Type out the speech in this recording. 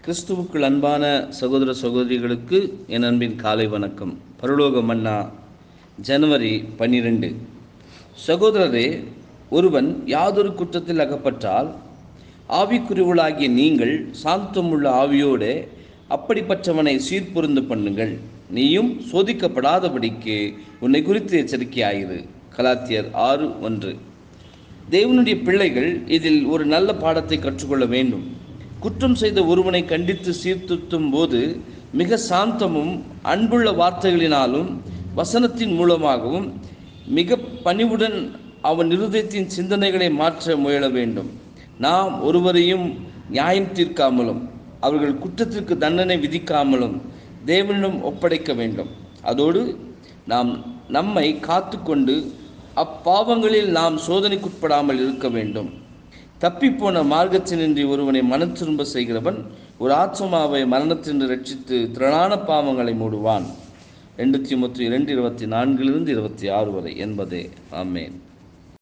கிறிஸ்துவுக்குள் அன்பான சகோதர சகோதரிகளுக்கு என் அன்பின் காலை வணக்கம் பரலோக மன்னா ஜனவரி பன்னிரெண்டு சகோதரரே ஒருவன் யாதொரு குற்றத்தில் அகப்பட்டால் ஆவிக்குறிவுளாகிய நீங்கள் சாந்தமுள்ள ஆவியோடு அப்படிப்பட்டவனை சீர்பொருந்து பண்ணுங்கள் நீயும் சோதிக்கப்படாதபடிக்கு உன்னை குறித்து எச்சரிக்கையாயிரு கலாத்தியர் ஆறு ஒன்று தேவனுடைய பிள்ளைகள் இதில் ஒரு நல்ல பாடத்தை கற்றுக்கொள்ள வேண்டும் குற்றம் செய்த ஒருவனை கண்டித்து சீர்திருத்தும் போது மிக சாந்தமும் அன்புள்ள வார்த்தைகளினாலும் வசனத்தின் மூலமாகவும் மிக பணிவுடன் அவன் இருதயத்தின் சிந்தனைகளை மாற்ற முயல வேண்டும் நாம் ஒருவரையும் நியாயம் தீர்க்காமலும் அவர்கள் குற்றத்திற்கு தண்டனை விதிக்காமலும் தேவனிடம் ஒப்படைக்க வேண்டும் அதோடு நாம் நம்மை காத்துக்கொண்டு அப்பாவங்களில் நாம் சோதனைக்குட்படாமல் இருக்க வேண்டும் தப்பிப்போன மார்க்கத்தினின்றி ஒருவனை மனம் திரும்ப செய்கிறவன் ஒரு ஆத்மாவை மரணத்தின்று ரட்சித்து திரளான பாவங்களை மூடுவான் ரெண்டு திமுத்தி இரண்டு இருபத்தி நான்கிலிருந்து இருபத்தி ஆறு வரை என்பதே ஆமேன்